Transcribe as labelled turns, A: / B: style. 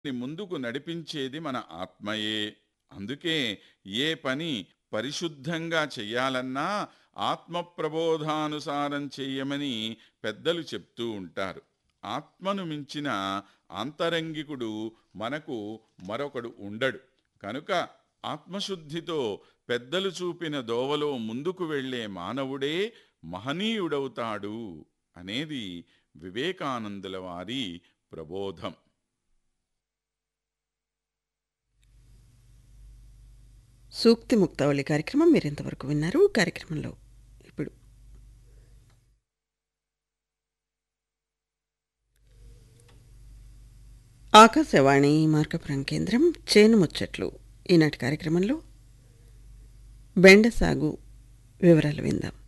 A: ని ముందుకు నడిపించేది మన ఆత్మయే అందుకే ఏ పని పరిశుద్ధంగా చెయ్యాలన్నా ఆత్మ ప్రబోధానుసారం చెయ్యమని పెద్దలు చెప్తూ ఉంటారు ఆత్మను మించిన ఆంతరంగికుడు మనకు మరొకడు ఉండడు కనుక ఆత్మశుద్ధితో పెద్దలు చూపిన దోవలో ముందుకు వెళ్ళే మానవుడే మహనీయుడవుతాడు అనేది వివేకానందుల వారి ప్రబోధం
B: సూక్తి ముక్తావళి కార్యక్రమం మీరు ఇంతవరకు విన్నారు కార్యక్రమంలో ఇప్పుడు ఆకాశవాణి మార్కపురం కేంద్రం చేను ముచ్చట్లు ఈనాటి కార్యక్రమంలో బెండ సాగు వివరాలు విందాం